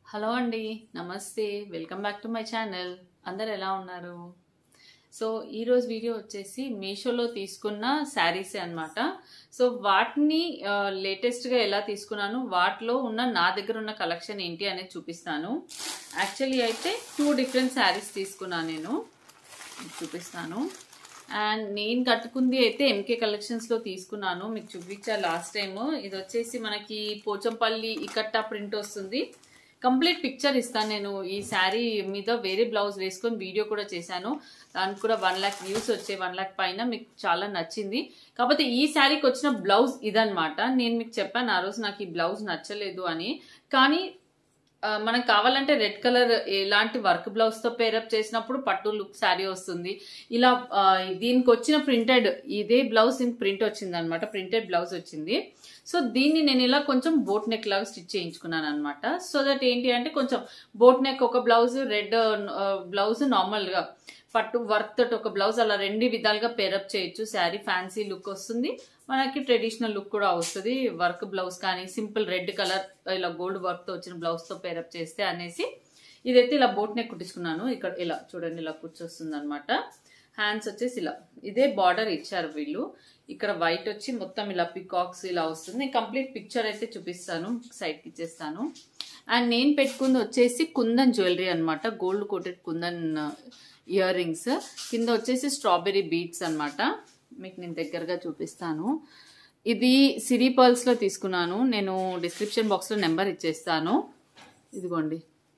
hello అండి నమస్తే welcome back to my channel అందరు ఎలా ఉన్నారు సో ఈరోజు వీడియో వచ్చేసి మీషోలో తీసుకున్న శారీసే అనమాట సో వాటిని లేటెస్ట్గా ఎలా తీసుకున్నాను వాటిలో ఉన్న నా దగ్గర ఉన్న కలెక్షన్ ఏంటి అనేది చూపిస్తాను యాక్చువల్లీ అయితే టూ డిఫరెంట్ శారీస్ తీసుకున్నాను నేను చూపిస్తాను అండ్ నేను కట్టుకుంది అయితే ఎంకే కలెక్షన్స్లో తీసుకున్నాను మీకు చూపించాను లాస్ట్ టైం ఇది వచ్చేసి మనకి పోచంపల్లి ఇకట్టా ప్రింట్ వస్తుంది కంప్లీట్ పిక్చర్ ఇస్తాను నేను ఈ శారీ మీద వేరే బ్లౌజ్ వేసుకొని వీడియో కూడా చేశాను దానికి కూడా వన్ ల్యాక్ వ్యూస్ వచ్చాయి వన్ ల్యాక్ పైన మీకు చాలా నచ్చింది కాకపోతే ఈ శారీకి వచ్చిన బ్లౌజ్ ఇదనమాట నేను మీకు చెప్పాను ఆ రోజు నాకు ఈ బ్లౌజ్ నచ్చలేదు అని కానీ మనకు కావాలంటే రెడ్ కలర్ ఎలాంటి వర్క్ బ్లౌజ్ తో పేరప్ చేసినప్పుడు పట్టు లుక్ శారీ వస్తుంది ఇలా దీనికి వచ్చిన ప్రింటెడ్ ఇదే బ్లౌజ్ దీనికి ప్రింట్ వచ్చింది అనమాట ప్రింటెడ్ బ్లౌజ్ వచ్చింది సో దీన్ని నేను ఇలా కొంచెం బోట్ నెక్ లాగా స్టిచ్ చేయించుకున్నాను అనమాట సో దట్ ఏంటి అంటే కొంచెం బోట్ నెక్ ఒక బ్లౌజ్ రెడ్ బ్లౌజ్ నార్మల్గా పట్టు వర్క్ తోటి ఒక బ్లౌజ్ అలా రెండు విధాలుగా పేరప్ చేయొచ్చు శారీ ఫ్యాన్సీ లుక్ వస్తుంది మనకి ట్రెడిషనల్ లుక్ కూడా వస్తుంది వర్క్ బ్లౌజ్ కానీ సింపుల్ రెడ్ కలర్ ఇలా గోల్డ్ వర్క్తో వచ్చిన బ్లౌజ్తో పేరప్ చేస్తే అనేసి ఇదైతే ఇలా బోట్ నెక్ కుట్టించుకున్నాను ఇక్కడ ఇలా చూడండి ఇలా కూర్చొస్తుంది అనమాట హ్యాండ్స్ వచ్చేసి ఇలా ఇదే బార్డర్ ఇచ్చారు వీళ్ళు ఇక్కడ వైట్ వచ్చి మొత్తం ఇలా పికాక్స్ ఇలా వస్తుంది కంప్లీట్ పిక్చర్ అయితే చూపిస్తాను సైడ్కి ఇచ్చేస్తాను అండ్ నేను పెట్టుకుంది వచ్చేసి కుందన్ జ్యువెలరీ అనమాట gold coated kundan ear rings కింద వచ్చేసి స్ట్రాబెరీ బీట్స్ అనమాట మీకు నేను దగ్గరగా చూపిస్తాను ఇది సిరీ పర్ల్స్లో తీసుకున్నాను నేను డిస్క్రిప్షన్ బాక్స్లో నెంబర్ ఇచ్చేస్తాను ఇదిగోండి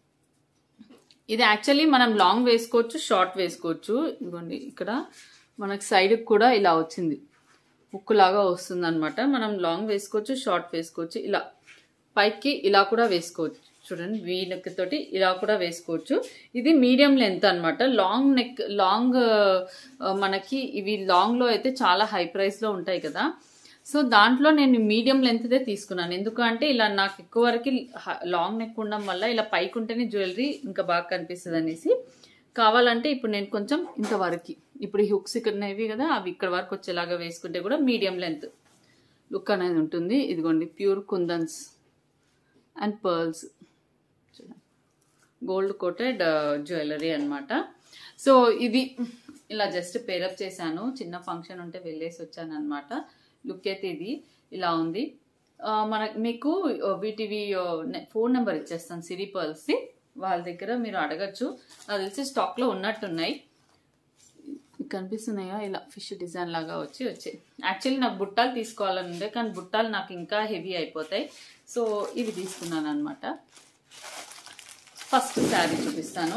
ఇది యాక్చువల్లీ మనం లాంగ్ వేసుకోవచ్చు షార్ట్ వేసుకోవచ్చు ఇదిగోండి ఇక్కడ మనకి సైడ్కి కూడా ఇలా వచ్చింది ఉక్కులాగా వస్తుంది అనమాట మనం లాంగ్ వేసుకోవచ్చు షార్ట్ వేసుకోవచ్చు ఇలా పైకి ఇలా కూడా వేసుకోవచ్చు చూడండి వీ నెక్ తోటి ఇలా కూడా వేసుకోవచ్చు ఇది మీడియం లెంత్ అనమాట లాంగ్ నెక్ లాంగ్ మనకి ఇవి లాంగ్లో అయితే చాలా హై ప్రైస్లో ఉంటాయి కదా సో దాంట్లో నేను మీడియం లెంత్దే తీసుకున్నాను ఎందుకంటే ఇలా నాకు ఎక్కువ వరకు లాంగ్ నెక్ ఉండడం వల్ల ఇలా పైకి ఉంటేనే జ్యువెలరీ ఇంకా బాగా కనిపిస్తుంది అనేసి కావాలంటే ఇప్పుడు నేను కొంచెం ఇంతవరకు ఇప్పుడు ఈ హుక్స్ ఇక్కడ ఉన్నవి కదా అవి ఇక్కడ వరకు వచ్చేలాగా వేసుకుంటే కూడా మీడియం లెంత్ లుక్ అనేది ఉంటుంది ఇదిగోండి pure kundans and pearls gold coated jewellery అనమాట సో ఇది ఇలా జస్ట్ పేరప్ చేశాను చిన్న ఫంక్షన్ ఉంటే వెళ్ళేసి వచ్చాను అనమాట లుక్ అయితే ఇది ఇలా ఉంది మన మీకు వీటివి ఫోన్ నెంబర్ ఇచ్చేస్తాను సిరి పర్ల్స్ది వాళ్ళ దగ్గర మీరు అడగచ్చు నాకు తెలిసి స్టాక్లో ఉన్నట్టున్నాయి కనిపిస్తున్నాయా ఇలా ఫిష్ డిజైన్ లాగా వచ్చి వచ్చాయి యాక్చువల్లీ నాకు బుట్టాలు తీసుకోవాలని ఉండే కానీ బుట్టాలు నాకు ఇంకా హెవీ అయిపోతాయి సో ఇవి తీసుకున్నాను అనమాట ఫస్ట్ శారీ చూపిస్తాను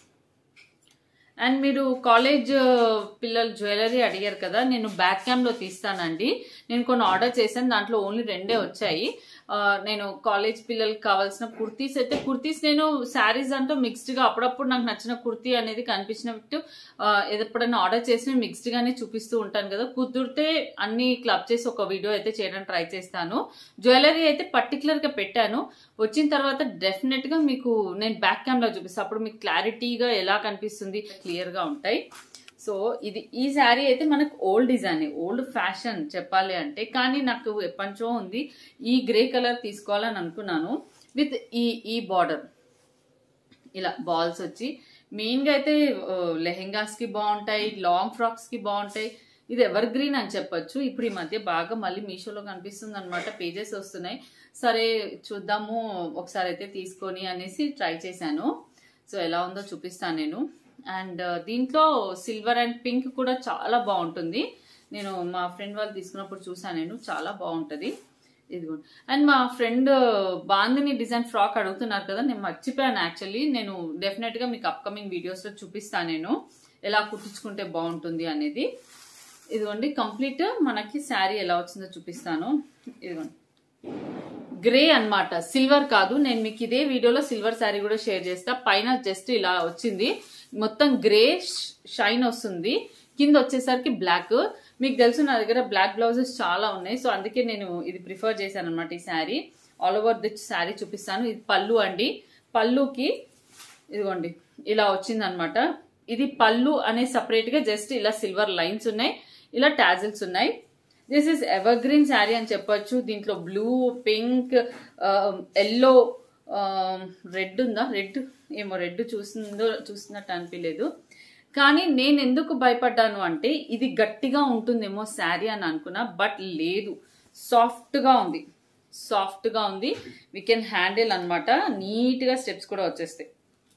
అండ్ మీరు కాలేజ్ పిల్లలు జ్యువెలరీ అడిగారు కదా నేను బ్యాక్ క్యామ్లో తీస్తానండి నేను కొన్ని ఆర్డర్ చేశాను దాంట్లో ఓన్లీ రెండే వచ్చాయి నేను కాలేజ్ పిల్లలకి కావాల్సిన కుర్తీస్ అయితే కుర్తీస్ నేను శారీస్ అంటూ మిక్స్డ్గా అప్పుడప్పుడు నాకు నచ్చిన కుర్తీ అనేది కనిపించినట్టు ఎప్పుడైనా ఆర్డర్ చేసి మిక్స్డ్గానే చూపిస్తూ ఉంటాను కదా కుదిరితే అన్ని క్లబ్ చేసి ఒక వీడియో అయితే చేయడానికి ట్రై చేస్తాను జ్యువెలరీ అయితే పర్టికులర్గా పెట్టాను వచ్చిన తర్వాత డెఫినెట్గా మీకు నేను బ్యాక్ కెమెరా చూపిస్తాను అప్పుడు మీకు క్లారిటీగా ఎలా కనిపిస్తుంది క్లియర్గా ఉంటాయి సో ఇది ఈ శారీ అయితే మనకు ఓల్డ్ డిజైన్ ఓల్డ్ ఫ్యాషన్ చెప్పాలి అంటే కానీ నాకు ఎప్పటిచో ఉంది ఈ గ్రే కలర్ తీసుకోవాలని అనుకున్నాను విత్ ఈ ఈ బార్డర్ ఇలా బాల్స్ వచ్చి మెయిన్గా అయితే లెహెంగాస్కి బాగుంటాయి లాంగ్ ఫ్రాక్స్కి బాగుంటాయి ఇది ఎవర్ గ్రీన్ అని చెప్పొచ్చు ఇప్పుడు ఈ మధ్య బాగా మళ్ళీ మీషోలో కనిపిస్తుంది అనమాట పేజెస్ వస్తున్నాయి సరే చూద్దాము ఒకసారి అయితే తీసుకొని అనేసి ట్రై చేశాను సో ఎలా ఉందో చూపిస్తాను నేను అండ్ దీంట్లో సిల్వర్ అండ్ పింక్ కూడా చాలా బాగుంటుంది నేను మా ఫ్రెండ్ వాళ్ళు తీసుకున్నప్పుడు చూసాను నేను చాలా బాగుంటుంది ఇదిగోండి అండ్ మా ఫ్రెండ్ బాందిని డిజైన్ ఫ్రాక్ అడుగుతున్నారు కదా నేను మర్చిపోయాను యాక్చువల్లీ నేను డెఫినెట్గా మీకు అప్కమింగ్ వీడియోస్లో చూపిస్తాను నేను ఎలా కుట్టించుకుంటే బాగుంటుంది అనేది ఇదిగోండి కంప్లీట్ మనకి శారీ ఎలా వచ్చిందో చూపిస్తాను ఇదిగోండి గ్రే అనమాట సిల్వర్ కాదు నేను మీకు ఇదే వీడియోలో సిల్వర్ శారీ కూడా షేర్ చేస్తా పైన జస్ట్ ఇలా వచ్చింది మొత్తం గ్రే షైన్ వస్తుంది కింద వచ్చేసరికి బ్లాక్ మీకు తెలుసు నా దగ్గర బ్లాక్ బ్లౌజెస్ చాలా ఉన్నాయి సో అందుకే నేను ఇది ప్రిఫర్ చేశాను అనమాట ఈ sari all over the sari చూపిస్తాను ఇది పళ్ళు అండి పళ్ళుకి ఇదిగోండి ఇలా వచ్చింది అనమాట ఇది పళ్ళు అనే సపరేట్గా జస్ట్ ఇలా సిల్వర్ లైన్స్ ఉన్నాయి ఇలా టాజిల్స్ ఉన్నాయి this is evergreen sari అని చెప్పొచ్చు దీంట్లో బ్లూ పింక్ ఎల్లో రెడ్ ఉందా రెడ్ ఏమో రెడ్ చూసిందో చూసినట్టు అనిపించలేదు కానీ నేను ఎందుకు భయపడ్డాను అంటే ఇది గట్టిగా ఉంటుందేమో శారీ అని అనుకున్నా బట్ లేదు సాఫ్ట్గా ఉంది సాఫ్ట్గా ఉంది వీ కెన్ హ్యాండిల్ అనమాట నీట్గా స్టెప్స్ కూడా వచ్చేస్తాయి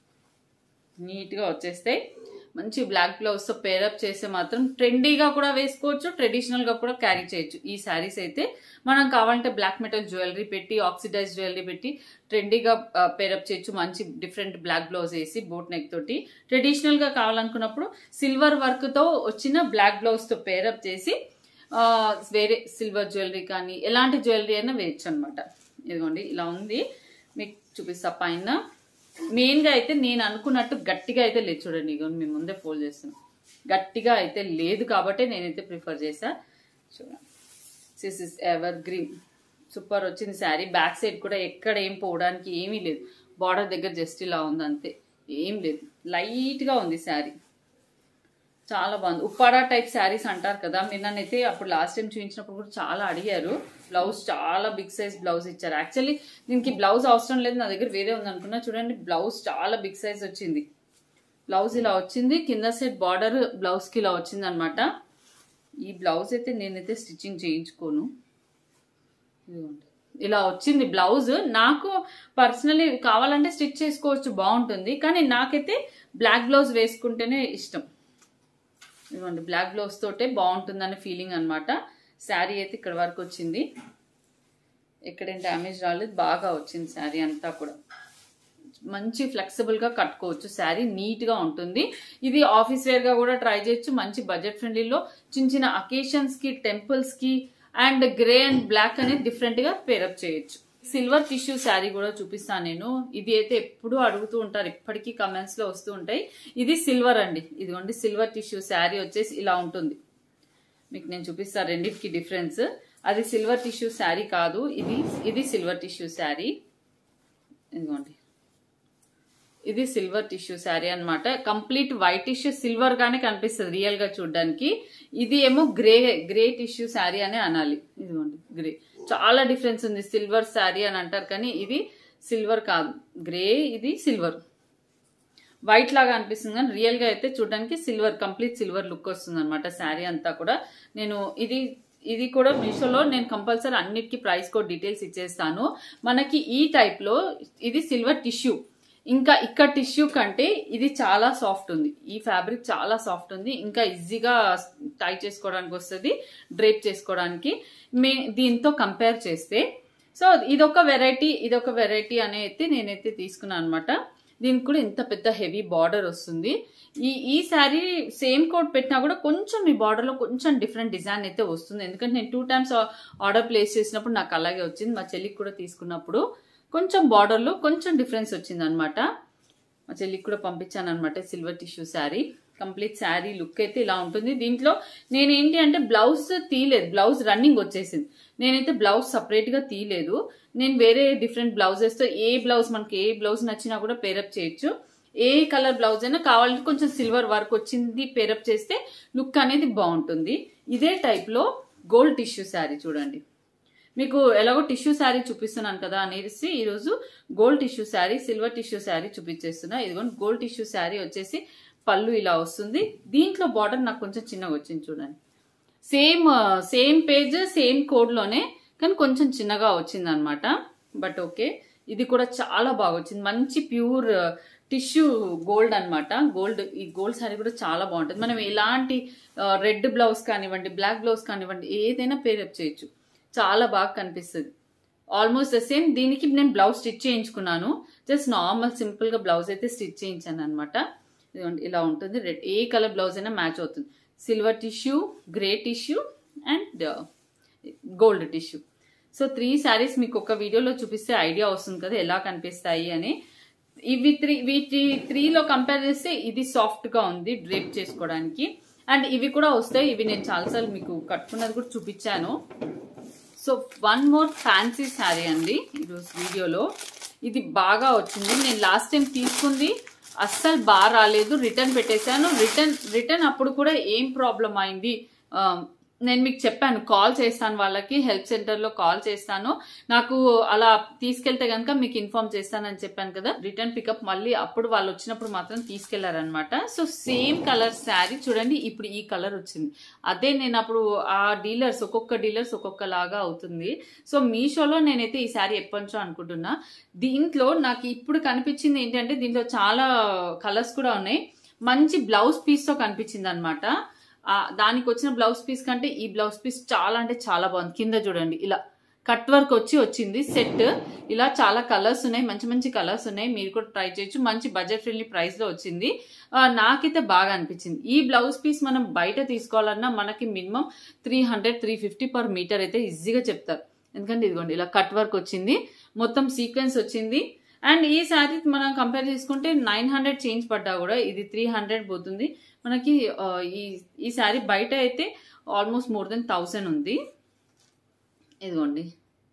నీట్గా వచ్చేస్తాయి మంచి బ్లాక్ బ్లౌజ్తో పేరప్ చేస్తే మాత్రం ట్రెండీగా కూడా వేసుకోవచ్చు ట్రెడిషనల్గా కూడా క్యారీ చేయొచ్చు ఈ శారీస్ అయితే మనం కావాలంటే బ్లాక్ మెటల్ జ్యువెలరీ పెట్టి ఆక్సిడైజ్ జ్యువెలరీ పెట్టి ట్రెండీగా పేరప్ చేయొచ్చు మంచి డిఫరెంట్ బ్లాక్ బ్లౌజ్ వేసి బోట్ నెక్ తోటి ట్రెడిషనల్గా కావాలనుకున్నప్పుడు సిల్వర్ వర్క్తో వచ్చిన బ్లాక్ బ్లౌజ్తో పేరప్ చేసి వేరే సిల్వర్ జ్యువెలరీ కానీ ఎలాంటి జ్యువెలరీ అయినా వేయచ్చు అనమాట ఇదిగోండి ఇలా ఉంది మీకు చూపిస్తా పైన మెయిన్గా అయితే నేను అనుకున్నట్టు గట్టిగా అయితే లేదు చూడండి ఇగో మీ ముందే ఫోల్డ్ చేస్తాను గట్టిగా అయితే లేదు కాబట్టి నేనైతే ప్రిఫర్ చేసా చూడండి this is evergreen super వచ్చింది శారీ బ్యాక్ సైడ్ కూడా ఎక్కడ ఏం పోవడానికి ఏమీ లేదు బార్డర్ దగ్గర జస్ట్ ఇలా ఉంది అంతే ఏం లేదు లైట్గా ఉంది శారీ చాలా బాగుంది ఉప్పాడా టైప్ శారీస్ అంటారు కదా మీరు నన్నైతే అప్పుడు లాస్ట్ టైం చూపించినప్పుడు కూడా చాలా అడిగారు బ్లౌజ్ చాలా బిగ్ సైజ్ బ్లౌజ్ ఇచ్చారు యాక్చువల్లీ దీనికి బ్లౌజ్ అవసరం లేదు నా దగ్గర వేరే ఉంది అనుకున్నా చూడండి బ్లౌజ్ చాలా బిగ్ సైజ్ వచ్చింది బ్లౌజ్ ఇలా వచ్చింది కింద సైడ్ బార్డర్ బ్లౌజ్కి ఇలా వచ్చింది అనమాట ఈ బ్లౌజ్ అయితే నేనైతే స్టిచ్చింగ్ చేయించుకోను ఇదిగోండి ఇలా వచ్చింది బ్లౌజ్ నాకు పర్సనలీ కావాలంటే స్టిచ్ చేసుకోవచ్చు బాగుంటుంది కానీ నాకైతే బ్లాక్ బ్లౌజ్ వేసుకుంటేనే ఇష్టం ఇదిగోండి బ్లాక్ బ్లౌజ్ తోటే బాగుంటుందనే ఫీలింగ్ అనమాట శారీ అయితే ఇక్కడ వరకు వచ్చింది ఎక్కడేం డ్యామేజ్ రాలేదు బాగా వచ్చింది శారీ అంతా కూడా మంచి ఫ్లెక్సిబుల్గా కట్టుకోవచ్చు శారీ నీట్గా ఉంటుంది ఇది ఆఫీస్ వేర్గా కూడా ట్రై చేయొచ్చు మంచి బడ్జెట్ ఫ్రెండ్లీలో చిన్న చిన్న అకేషన్స్కి టెంపుల్స్కి అండ్ గ్రే అండ్ బ్లాక్ అనేది డిఫరెంట్గా పేరప్ చేయొచ్చు సిల్వర్ టిష్యూ శారీ కూడా చూపిస్తాను నేను ఇది అయితే ఎప్పుడు అడుగుతూ ఉంటారు ఇప్పటికీ కమెంట్స్ లో వస్తూ ఉంటాయి ఇది సిల్వర్ అండి ఇదిగోండి సిల్వర్ టిష్యూ శారీ వచ్చేసి ఇలా ఉంటుంది మీకు నేను చూపిస్తాను రెండింటికి డిఫరెన్స్ అది సిల్వర్ టిష్యూ శారీ కాదు ఇది ఇది సిల్వర్ టిష్యూ శారీ ఇదిగోండి ఇది సిల్వర్ టిష్యూ శారీ అనమాట కంప్లీట్ వైట్ టిష్యూ సిల్వర్ గానే కనిపిస్తుంది రియల్ గా చూడడానికి ఇది ఏమో గ్రే గ్రే టిష్యూ శారీ అనే అనాలి ఇదిగోండి గ్రే చాలా డిఫరెన్స్ ఉంది సిల్వర్ శారీ అని అంటారు కానీ ఇది సిల్వర్ కాదు గ్రే ఇది సిల్వర్ వైట్ లాగా అనిపిస్తుంది కానీ రియల్ గా అయితే చూడడానికి సిల్వర్ కంప్లీట్ సిల్వర్ లుక్ వస్తుంది అనమాట శారీ అంతా కూడా నేను ఇది ఇది కూడా మీషోలో నేను కంపల్సరీ అన్నిటికీ ప్రైస్ కోడ్ డీటెయిల్స్ ఇచ్చేస్తాను మనకి ఈ టైప్ లో ఇది సిల్వర్ టిష్యూ ఇంకా ఇక్కడ టిష్యూ కంటే ఇది చాలా సాఫ్ట్ ఉంది ఈ ఫ్యాబ్రిక్ చాలా సాఫ్ట్ ఉంది ఇంకా ఈజీగా టై చేసుకోవడానికి వస్తుంది డ్రేప్ చేసుకోవడానికి మే దీంతో కంపేర్ చేస్తే సో ఇదొక వెరైటీ ఇదొక వెరైటీ అని అయితే నేనైతే తీసుకున్నాను అనమాట దీనికి కూడా ఇంత పెద్ద హెవీ బార్డర్ వస్తుంది ఈ ఈ శారీ సేమ్ కోట్ పెట్టినా కూడా కొంచెం ఈ బార్డర్లో కొంచెం డిఫరెంట్ డిజైన్ అయితే వస్తుంది ఎందుకంటే నేను టూ టైమ్స్ ఆర్డర్ ప్లేస్ చేసినప్పుడు నాకు అలాగే వచ్చింది మా చెల్లికి కూడా తీసుకున్నప్పుడు కొంచెం బార్డర్లో కొంచెం డిఫరెన్స్ వచ్చింది అనమాట మా చెల్లికి కూడా పంపించాను అనమాట silver tissue sari complete sari look అయితే ఇలా ఉంటుంది దీంట్లో నేను ఏంటి అంటే బ్లౌజ్ తీయలేదు బ్లౌజ్ రన్నింగ్ వచ్చేసింది నేనైతే బ్లౌజ్ సపరేట్గా తీయలేదు నేను వేరే డిఫరెంట్ బ్లౌజెస్తో ఏ బ్లౌజ్ మనకి ఏ బ్లౌజ్ నచ్చినా కూడా పేరప్ చేయొచ్చు ఏ కలర్ బ్లౌజ్ అయినా కావాలంటే కొంచెం సిల్వర్ వర్క్ వచ్చింది పేరప్ చేస్తే లుక్ అనేది బాగుంటుంది ఇదే టైప్లో గోల్డ్ టిష్యూ శారీ చూడండి మీకు ఎలాగో టిష్యూ శారీ చూపిస్తున్నాను కదా అనేసి ఈరోజు gold tissue sari silver tissue sari చూపించేస్తున్నా ఇదిగోండి గోల్డ్ టిష్యూ శారీ వచ్చేసి పళ్ళు ఇలా వస్తుంది దీంట్లో బార్డర్ నాకు కొంచెం చిన్నగా వచ్చింది చూడండి సేమ్ సేమ్ పేజ్ సేమ్ కోడ్లోనే కానీ కొంచెం చిన్నగా వచ్చింది అనమాట బట్ ఓకే ఇది కూడా చాలా బాగా వచ్చింది మంచి ప్యూర్ టిష్యూ గోల్డ్ అనమాట గోల్డ్ ఈ గోల్డ్ శారీ కూడా చాలా బాగుంటుంది మనం ఎలాంటి రెడ్ బ్లౌజ్ కానివ్వండి బ్లాక్ బ్లౌజ్ కానివ్వండి ఏదైనా పేరప్ చేయొచ్చు చాలా బాగా కనిపిస్తుంది ఆల్మోస్ట్ ద సేమ్ దీనికి నేను బ్లౌజ్ స్టిచ్ చేయించుకున్నాను జస్ట్ నార్మల్ సింపుల్గా బ్లౌజ్ అయితే స్టిచ్ చేయించాను అనమాట ఇలా ఉంటుంది రెడ్ ఏ కలర్ బ్లౌజ్ అయినా మ్యాచ్ అవుతుంది silver tissue grey tissue and gold tissue so three saris మీకు ఒక వీడియోలో చూపిస్తే ఐడియా వస్తుంది కదా ఎలా కనిపిస్తాయి అని ఇవి త్రీ వీటి త్రీలో కంపేర్ చేస్తే ఇది సాఫ్ట్గా ఉంది డ్రేప్ చేసుకోవడానికి అండ్ ఇవి కూడా వస్తాయి ఇవి నేను చాలాసార్లు మీకు కట్టుకున్నది కూడా చూపించాను so one more fancy sari అండి ఈరోజు వీడియోలో ఇది బాగా వచ్చింది నేను లాస్ట్ టైం తీసుకుంది అస్సలు బాగా రాలేదు రిటర్న్ పెట్టేశాను రిటర్న్ రిటర్న్ అప్పుడు కూడా ఏం ప్రాబ్లం అయింది నేను మీకు చెప్పాను కాల్ చేస్తాను వాళ్ళకి హెల్ప్ సెంటర్లో కాల్ చేస్తాను నాకు అలా తీసుకెళ్తే కనుక మీకు ఇన్ఫార్మ్ చేస్తానని చెప్పాను కదా రిటర్న్ పికప్ మళ్ళీ అప్పుడు వాళ్ళు వచ్చినప్పుడు మాత్రం తీసుకెళ్లారనమాట సో సేమ్ కలర్ శారీ చూడండి ఇప్పుడు ఈ కలర్ వచ్చింది అదే నేను అప్పుడు ఆ డీలర్స్ ఒక్కొక్క డీలర్స్ ఒక్కొక్క లాగా అవుతుంది సో మీషోలో నేనైతే ఈ శారీ ఎప్పటించో అనుకుంటున్నా దీంట్లో నాకు ఇప్పుడు కనిపించింది ఏంటంటే దీంట్లో చాలా కలర్స్ కూడా ఉన్నాయి మంచి బ్లౌజ్ పీస్తో కనిపించింది అనమాట దానికి వచ్చిన బ్లౌజ్ పీస్ కంటే ఈ బ్లౌజ్ పీస్ చాలా అంటే చాలా బాగుంది కింద చూడండి ఇలా కట్ వర్క్ వచ్చి వచ్చింది సెట్ ఇలా చాలా కలర్స్ ఉన్నాయి మంచి మంచి కలర్స్ ఉన్నాయి మీరు కూడా ట్రై చేయొచ్చు మంచి బడ్జెట్ ఫ్రెండ్లీ ప్రైస్ లో వచ్చింది నాకైతే బాగా అనిపించింది ఈ బ్లౌజ్ పీస్ మనం బయట తీసుకోవాలన్నా మనకి minimum three hundred three fifty per metre అయితే ఈజీగా చెప్తారు ఎందుకంటే ఇదిగోండి ఇలా కట్ వర్క్ వచ్చింది మొత్తం సీక్వెన్స్ వచ్చింది అండ్ ఈ శారీ మనం కంపేర్ చేసుకుంటే నైన్ హండ్రెడ్ చేంజ్ పడ్డా కూడా ఇది త్రీ హండ్రెడ్ పోతుంది మనకి ఈ ఈ శారీ బయట అయితే ఆల్మోస్ట్ మోర్ దెన్ థౌసండ్ ఉంది ఇదిగోండి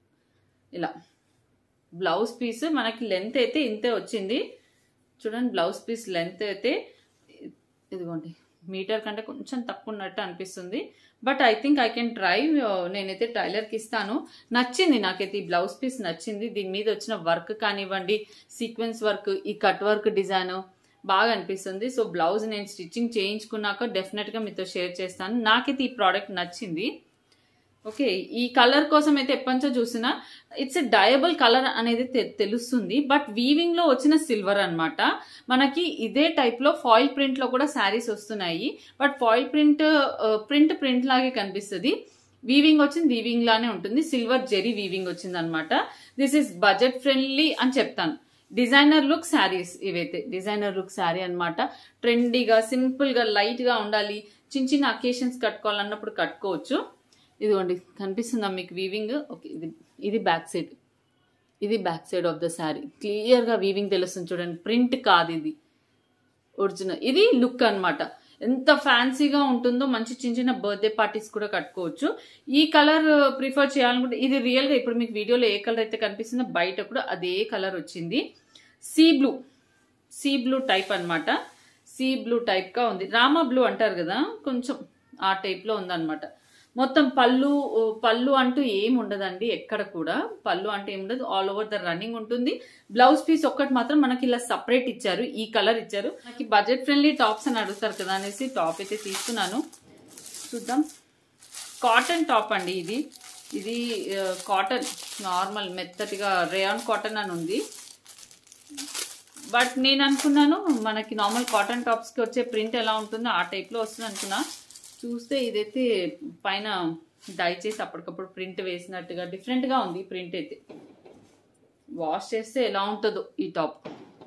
ఇలా బ్లౌజ్ పీస్ మనకి లెంత్ అయితే ఇంతే వచ్చింది చూడండి బ్లౌజ్ పీస్ లెంత్ అయితే ఇదిగోండి మీటర్ కంటే కొంచెం తక్కువ ఉన్నట్టు అనిపిస్తుంది but I think I can try నేనైతే టైలర్కి ఇస్తాను నచ్చింది నాకైతే ఈ బ్లౌజ్ పీస్ నచ్చింది దీని మీద వచ్చిన వర్క్ కానివ్వండి సీక్వెన్స్ వర్క్ ఈ కట్ వర్క్ డిజైన్ బాగా అనిపిస్తుంది సో బ్లౌజ్ నేను స్టిచ్చింగ్ చేయించుకున్నాక డెఫినెట్గా మీతో షేర్ చేస్తాను నాకైతే ఈ ప్రోడక్ట్ నచ్చింది ఓకే ఈ కలర్ కోసం అయితే ఎప్పటించో చూసినా ఇట్స్ ఎ డయబుల్ కలర్ అనేది తెలుస్తుంది బట్ వీవింగ్ లో వచ్చిన సిల్వర్ అనమాట మనకి ఇదే టైప్ లో ఫాయిల్ ప్రింట్ లో కూడా శారీస్ వస్తున్నాయి but foil print print print లాగే కనిపిస్తుంది వీవింగ్ వచ్చింది వీవింగ్ లానే ఉంటుంది సిల్వర్ జెరీ వీవింగ్ వచ్చింది అనమాట దిస్ ఇస్ బడ్జెట్ ఫ్రెండ్లీ అని చెప్తాను డిజైనర్ లుక్ శారీస్ ఇవైతే డిజైనర్ లుక్ శారీ అనమాట ట్రెండీగా సింపుల్ గా లైట్ గా ఉండాలి చిన్న చిన్న అకేషన్స్ కట్టుకోవాలన్నప్పుడు కట్టుకోవచ్చు ఇదిగోండి కనిపిస్తుందా మీకు వీవింగ్ ఓకే ఇది ఇది బ్యాక్ సైడ్ ఇది back side of the sari క్లియర్గా వీవింగ్ తెలుస్తుంది చూడండి ప్రింట్ కాదు ఇది ఒరిజినల్ ఇది లుక్ అనమాట ఎంత ఫ్యాన్సీగా ఉంటుందో మంచి చిన్న చిన్న బర్త్డే పార్టీస్ కూడా కట్టుకోవచ్చు ఈ కలర్ ప్రిఫర్ చేయాలనుకుంటే ఇది రియల్గా ఇప్పుడు మీకు వీడియోలో ఏ కలర్ అయితే కనిపిస్తుందో బయట కూడా అదే కలర్ వచ్చింది sea blue sea blue type అనమాట సీ బ్లూ టైప్గా ఉంది రామా బ్లూ అంటారు కదా కొంచెం ఆ టైప్లో ఉందన్నమాట మొత్తం పళ్ళు పళ్ళు అంటూ ఏం ఉండదండి ఎక్కడ కూడా పళ్ళు అంటే ఏం ఉండదు ఆల్ ఓవర్ ద రన్నింగ్ ఉంటుంది బ్లౌజ్ పీస్ ఒక్కటి మాత్రం మనకి ఇలా సపరేట్ ఇచ్చారు ఈ కలర్ ఇచ్చారు మనకి బడ్జెట్ ఫ్రెండ్లీ టాప్స్ అని అడుగుతారు కదా అనేసి టాప్ అయితే తీసుకున్నాను చూద్దాం కాటన్ టాప్ అండి ఇది ఇది కాటన్ నార్మల్ మెత్తటిగా రేయాన్ కాటన్ అని ఉంది బట్ నేను అనుకున్నాను మనకి నార్మల్ కాటన్ టాప్స్కి వచ్చే ప్రింట్ ఎలా ఉంటుందో ఆ టైప్లో వస్తుంది అనుకున్నా చూస్తే ఇదైతే పైన దయచేసి అప్పటికప్పుడు ప్రింట్ వేసినట్టుగా డిఫరెంట్గా ఉంది ప్రింట్ అయితే వాష్ చేస్తే ఎలా ఉంటుందో ఈ top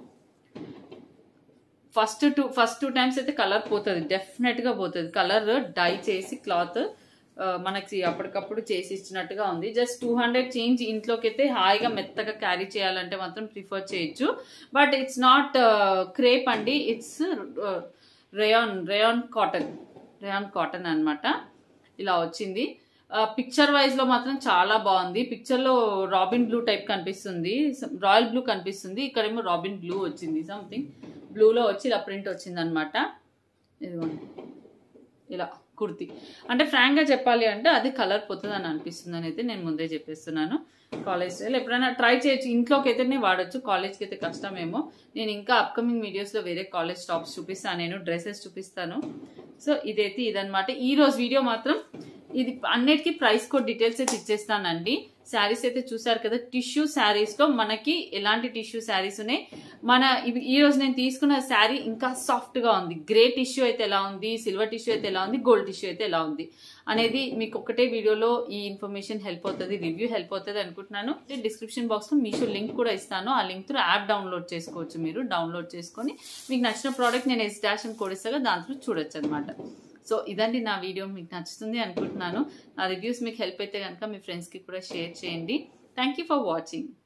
first two first two times అయితే కలర్ పోతుంది డెఫినెట్గా పోతుంది కలర్ డై చేసి క్లాత్ మనకి అప్పటికప్పుడు చేసి ఇచ్చినట్టుగా ఉంది జస్ట్ టూ హండ్రెడ్ చేంజ్ ఇంట్లోకి అయితే హాయిగా మెత్తగా క్యారీ చేయాలంటే మాత్రం ప్రిఫర్ చేయొచ్చు బట్ ఇట్స్ నాట్ క్రేప్ అండి it's rayon rayon cotton rayon cotton అనమాట ఇలా వచ్చింది పిక్చర్ వైజ్ లో మాత్రం చాలా బాగుంది పిక్చర్ లో రాబిన్ బ్లూ టైప్ కనిపిస్తుంది రాయల్ బ్లూ కనిపిస్తుంది ఇక్కడేమో రాబిన్ బ్లూ వచ్చింది సంథింగ్ బ్లూలో వచ్చి ఇలా ప్రింట్ వచ్చింది అనమాట ఇదిగోండి ఇలా కుర్తి అంటే ఫ్రాంక్గా చెప్పాలి అంటే అది కలర్ పోతుంది అని అనిపిస్తుంది అని అయితే నేను ముందే చెప్పేస్తున్నాను కాలేజ్ స్టైల్ ఎప్పుడైనా ట్రై చేయొచ్చు ఇంట్లోకి అయితేనే వాడచ్చు కాలేజ్కి అయితే కష్టమేమో నేను ఇంకా అప్కమింగ్ వీడియోస్లో వేరే కాలేజ్ టాప్స్ చూపిస్తాను నేను డ్రెస్సెస్ చూపిస్తాను సో ఇదైతే ఇదనమాట ఈ రోజు వీడియో మాత్రం ఇది అన్నిటికీ ప్రైస్ కోడ్ డీటెయిల్స్ అయితే ఇచ్చేస్తానండి శారీస్ అయితే చూసారు కదా టిష్యూ శారీస్ లో మనకి ఎలాంటి టిష్యూ శారీస్ ఉన్నాయి మన ఈ రోజు నేను తీసుకున్న శారీ ఇంకా సాఫ్ట్ గా ఉంది గ్రే టిష్యూ అయితే ఎలా ఉంది సిల్వర్ టిష్యూ అయితే ఎలా ఉంది గోల్డ్ టిష్యూ అయితే ఎలా ఉంది అనేది మీకు ఒకటే వీడియోలో ఈ ఇన్ఫర్మేషన్ హెల్ప్ అవుతుంది రివ్యూ హెల్ప్ అవుతుంది అనుకుంటున్నాను డిస్క్రిప్షన్ బాక్స్ లో మీషో లింక్ కూడా ఇస్తాను ఆ లింక్ త్రూ యాప్ డౌన్లోడ్ చేసుకోవచ్చు మీరు డౌన్లోడ్ చేసుకొని మీకు నచ్చిన ప్రోడక్ట్ నేను ఎస్ డాష్ అని కోడ్ ఇస్తాగా దాంట్లో చూడొచ్చు అనమాట సో ఇదండి నా వీడియో మీకు నచ్చుతుంది అనుకుంటున్నాను నా రివ్యూస్ మీకు హెల్ప్ అయితే కనుక మీ ఫ్రెండ్స్కి కూడా షేర్ చేయండి థ్యాంక్ ఫర్ వాచింగ్